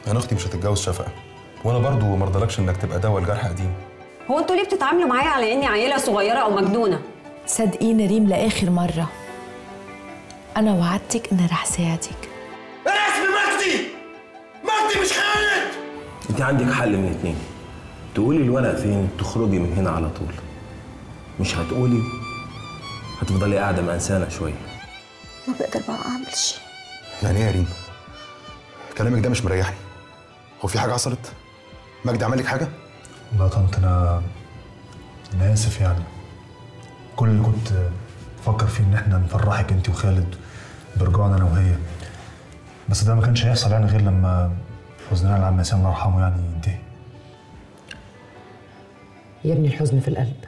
انا اختي مش هتتجوز شفقه وانا برضو ما ارضلكش انك تبقى دواء الجرح قديم هو انتوا ليه بتتعاملوا معايا على اني عيله صغيره او مجنونه صدقيني ريم لاخر مره انا وعدتك اني رح ساعدك انا اسمي مجدي مجدي مش خالد انت عندك حل من اتنين تقولي الورق فين تخرجي من هنا على طول مش هتقولي هتفضلي قاعده مأنسانة شويه ما بقدر بقى اعمل شيء يعني ايه يا ريم كلامك ده مش مريحني هو في حاجه حصلت مجدي عمل لك حاجه والله يا طنط انا انا اسف يعني كل اللي كنت بفكر فيه ان احنا نفرحك انت وخالد برجوعنا انا وهي بس ده ما كانش هيحصل يعني غير لما حزننا على عم ياسين الله يرحمه يعني ينتهي يا ابني الحزن في القلب